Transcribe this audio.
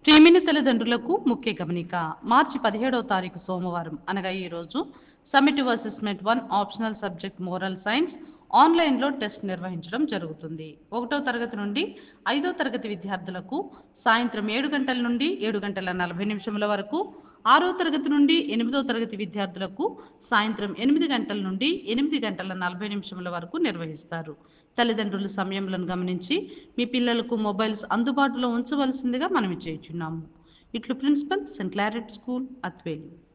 ప్రేమిని తల్లిదండ్రులకు ముఖ్య గమనిక మార్చి పదిహేడవ తారీఖు సోమవారం అనగా ఈరోజు summative assessment one optional subject moral science ఆన్లైన్లో టెస్ట్ నిర్వహించడం జరుగుతుంది ఒకటో తరగతి నుండి ఐదో తరగతి విద్యార్థులకు సాయంత్రం ఏడు గంటల నుండి ఏడు గంటల నలభై నిమిషముల వరకు ఆరో తరగతి నుండి ఎనిమిదో తరగతి విద్యార్థులకు సాయంత్రం ఎనిమిది గంటల నుండి ఎనిమిది గంటల నలభై నిమిషముల వరకు నిర్వహిస్తారు తల్లిదండ్రుల సమయములను గమనించి మీ పిల్లలకు మొబైల్స్ అందుబాటులో ఉంచవలసిందిగా మనం చేయుచున్నాము ఇట్లు ప్రిన్సిపల్ సెంట్ క్లారెట్ స్కూల్ అత్వేలి